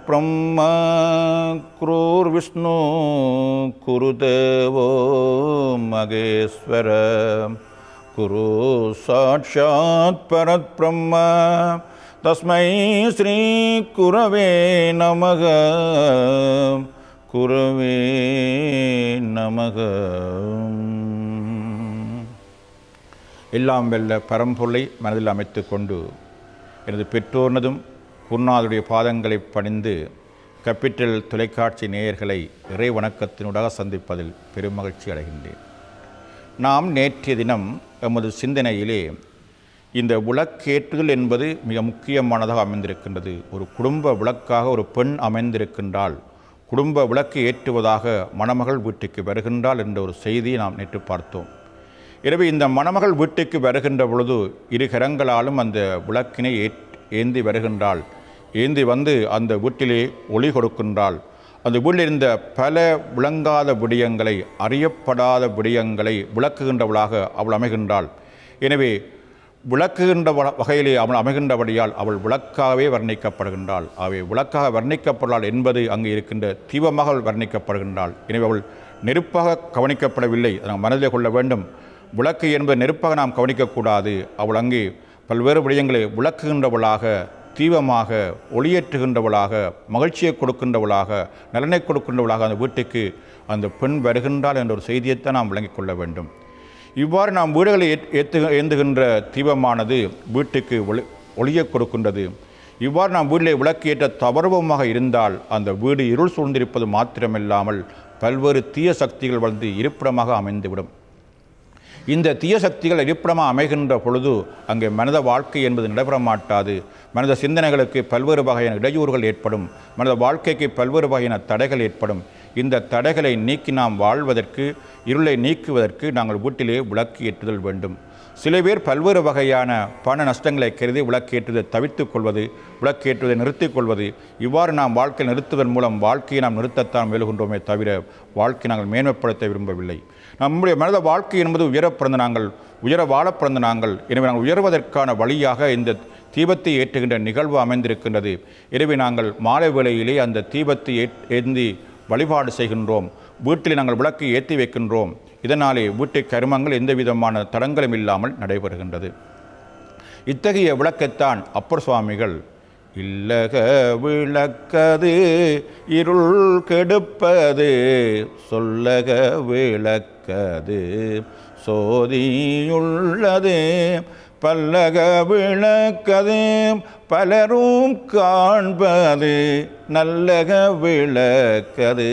परब्रह्म क्रूर्विष्णु कुरुदेवो मगेश्वर कुरु साक्षात् परब्रह्म तस्मै श्रीकुरवे नमः குருவே நமக எல்லாம் வெல்ல பரம்பொருளை மனதில் அமைத்து கொண்டு எனது பெற்றோர்னதும் குருநாதருடைய பாதங்களை பணிந்து கப்பிட்டல் தொலைக்காட்சி நேயர்களை இறை வணக்கத்தினூடாக சந்திப்பதில் பெரும் மகிழ்ச்சி அடைகின்றேன் நாம் நேற்றைய தினம் எமது சிந்தனையிலே இந்த விளக்கேற்றுதல் என்பது மிக முக்கியமானதாக அமைந்திருக்கின்றது ஒரு குடும்ப விளக்காக ஒரு பெண் அமைந்திருக்கின்றால் குடும்ப விளக்கு ஏற்றுவதாக மணமகள் வீட்டுக்கு வருகின்றாள் என்ற ஒரு செய்தியை நாம் நேற்று பார்த்தோம் எனவே இந்த மணமகள் வீட்டுக்கு வருகின்ற பொழுது இரு கரங்களாலும் அந்த விளக்கினை ஏற் ஏந்தி வருகின்றாள் ஏந்தி வந்து அந்த வீட்டிலே ஒளி கொடுக்கின்றாள் அந்த வீட்டில் இருந்த பல விளங்காத விடயங்களை அறியப்படாத விடயங்களை விளக்குகின்றவளாக அவள் அமைகின்றாள் எனவே விளக்குகின்ற வ- வகையிலே அவள் அமைகின்றபடியால் அவள் விளக்காகவே வர்ணிக்கப்படுகின்றாள் அவை விளக்காக வர்ணிக்கப்படுகிறாள் என்பது அங்கு இருக்கின்ற தீபமாக அவள் வர்ணிக்கப்படுகின்றாள் எனவே அவள் நெருப்பாக கவனிக்கப்படவில்லை அதை நாம் மனதில் கொள்ள வேண்டும் விளக்கு என்பது நெருப்பாக நாம் கவனிக்கக்கூடாது அவள் அங்கே பல்வேறு விடயங்களை விளக்குகின்றவளாக தீபமாக ஒளியேற்றுகின்றவளாக மகிழ்ச்சியை கொடுக்கின்றவளாக நலனை கொடுக்கின்றவளாக அந்த வீட்டுக்கு அந்த பெண் வருகின்றாள் என்ற ஒரு செய்தியைத்தான் நாம் விளங்கிக் கொள்ள வேண்டும் இவ்வாறு நாம் வீடுகளை ஏத்- ஏத்து ஏந்துகின்ற தீபமானது வீட்டுக்கு ஒளி ஒளியை கொடுக்கின்றது இவ்வாறு நாம் வீட்டிலே விளக்கு ஏற்ற தவறுவமாக இருந்தால் அந்த வீடு இருள் சூழ்ந்திருப்பது மாத்திரமில்லாமல் பல்வேறு தீய சக்திகள் வந்து இருப்பிடமாக அமைந்துவிடும் இந்த தீய சக்திகள் இருப்பிடமாக அமைகின்ற பொழுது அங்கே மனித வாழ்க்கை என்பது நடைபெற மாட்டாது மனித சிந்தனைகளுக்கு பல்வேறு வகையான இடையூறுகள் ஏற்படும் மனித வாழ்க்கைக்கு பல்வேறு வகையான தடைகள் ஏற்படும் இந்த தடைகளை நீக்கி நாம் வாழ்வதற்கு இருளை நீக்குவதற்கு நாங்கள் வீட்டிலே விளக்கு ஏற்றுதல் வேண்டும் சில பேர் பல்வேறு வகையான பண நஷ்டங்களை கருதி விளக்கேற்றுவதை தவிர்த்துக் கொள்வது விளக்கேற்றுவதை நிறுத்திக் கொள்வது இவ்வாறு நாம் வாழ்க்கை நிறுத்துவதன் மூலம் வாழ்க்கையை நாம் நிறுத்தத்தான் முயலுகின்றோமே தவிர வாழ்க்கை நாங்கள் மேன்மைப்படுத்த விரும்பவில்லை நம்முடைய மனித வாழ்க்கை என்பது உயர பிறந்த நாங்கள் உயர வாழ பிறந்த நாங்கள் எனவே நாங்கள் உயர்வதற்கான வழியாக இந்த தீபத்தை ஏற்றுகின்ற நிகழ்வு அமைந்திருக்கின்றது எனவே நாங்கள் மாலை வேளையிலே அந்த தீபத்தை ஏற்- ஏந்தி வழிபாடு செய்கின்றோம் வீட்டில் நாங்கள் விளக்கு ஏற்றி வைக்கின்றோம் இதனாலே வீட்டு கருமங்கள் எந்த விதமான தடங்களும் இல்லாமல் நடைபெறுகின்றது இத்தகைய விளக்கைத்தான் அப்பர் சுவாமிகள் இல்லக விளக்கது இருள் கெடுப்பது சொல்லக விளக்கது சோதியுள்ளது பல்லக விளக்கது பலரும் காண்பது நல்லக விளக்கது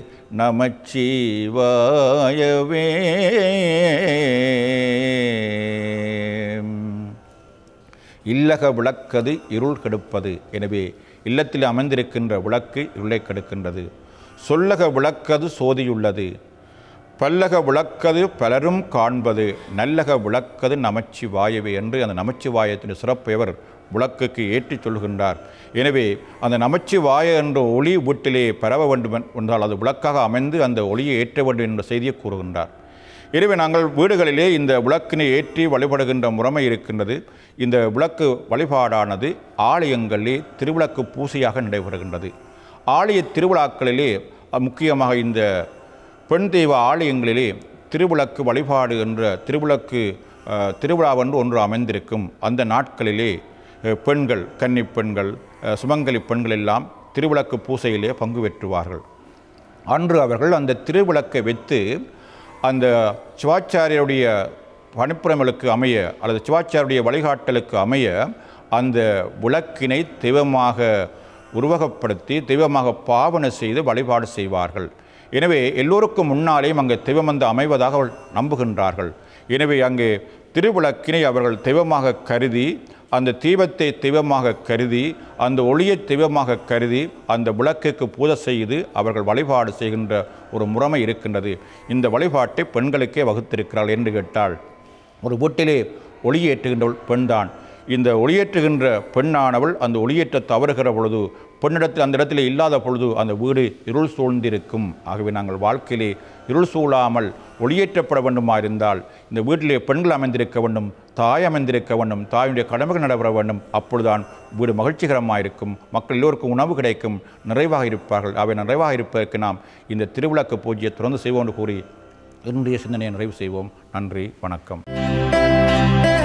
நமச்சிவாயவே இல்லக விளக்கது இருள் கெடுப்பது எனவே இல்லத்தில் அமைந்திருக்கின்ற விளக்கு இருளை கெடுக்கின்றது சொல்லக விளக்கது சோதியுள்ளது பல்லக விளக்கது பலரும் காண்பது நல்லக விளக்கது நமச்சிவாயவே என்று அந்த நமச்சிவாயத்தின் சிறப்பையவர் விளக்குக்கு ஏற்றிச் சொல்கின்றார் எனவே அந்த நமச்சிவாய என்ற ஒளி வீட்டிலே பரவ வேண்டும் என்றால் அது விளக்காக அமைந்து அந்த ஒளியை ஏற்ற வேண்டும் என்ற செய்தியை கூறுகின்றார் எனவே நாங்கள் வீடுகளிலே இந்த விளக்கினை ஏற்றி வழிபடுகின்ற முறைமை இருக்கின்றது இந்த விளக்கு வழிபாடானது ஆலயங்களிலே திருவிளக்கு பூசையாக நடைபெறுகின்றது ஆலய திருவிழாக்களிலே அஹ், முக்கியமாக இந்த பெண் தெய்வ ஆலயங்களிலே திருவிளக்கு வழிபாடு என்ற திருவிளக்கு அஹ், திருவிழாவென்று ஒன்று அமைந்திருக்கும் அந்த நாட்களிலே அஹ், பெண்கள் கன்னி பெண்கள் அஹ், சுமங்கலி பெண்கள் எல்லாம் திருவிளக்கு பூசையிலே பங்கு பெற்றுவார்கள் அன்று அவர்கள் அந்த திருவிளக்கை வைத்து அந்த சிவாச்சாரியருடைய பணிப்புறங்களுக்கு அமைய அல்லது சிவாச்சாரியருடைய வழிகாட்டலுக்கு அமைய அந்த விளக்கினை தெய்வமாக உருவகப்படுத்தி தெய்வமாக பாவனை செய்து வழிபாடு செய்வார்கள் எனவே எல்லோருக்கும் முன்னாலேயும் அங்கே தெய்வம் வந்து அமைவதாக அவள் நம்புகின்றார்கள் எனவே அங்கே திருவிளக்கினை அவர்கள் தெய்வமாக கருதி அந்த தீபத்தை தெய்வமாக கருதி அந்த ஒளியை தெய்வமாக கருதி அந்த விளக்குக்கு பூஜை செய்து அவர்கள் வழிபாடு செய்கின்ற ஒரு முறைமை இருக்கின்றது இந்த வழிபாட்டை பெண்களுக்கே வகுத்திருக்கிறாள் என்று கேட்டால் ஒரு வீட்டிலே ஒளியேற்றுகின்ற பெண்தான் இந்த ஒளியேற்றுகின்ற பெண்ணானவள் அந்த ஒளியேற்ற தவறுகிற பொழுது பெண்ணிடத்தில் அந்த இடத்துல இல்லாத பொழுது அந்த வீடு இருள் சூழ்ந்திருக்கும் ஆகவே நாங்கள் வாழ்க்கையிலே இருள் சூழாமல் ஒளியேற்றப்பட வேண்டுமா இருந்தால் இந்த வீட்டிலே பெண்கள் அமைந்திருக்க வேண்டும் தாய் அமைந்திருக்க வேண்டும் தாயுடைய கடமைகள் நடைபெற வேண்டும் அப்பொழுதுதான் வீடு மகிழ்ச்சிகரமாக இருக்கும் மக்கள் எல்லோருக்கும் உணவு கிடைக்கும் நிறைவாக இருப்பார்கள் அவை நிறைவாக இருப்பதற்கு நாம் இந்த திருவிளக்கு பூஜையை தொடர்ந்து செய்வோம் என்று கூறி என்னுடைய சிந்தனையை நிறைவு செய்வோம் நன்றி வணக்கம்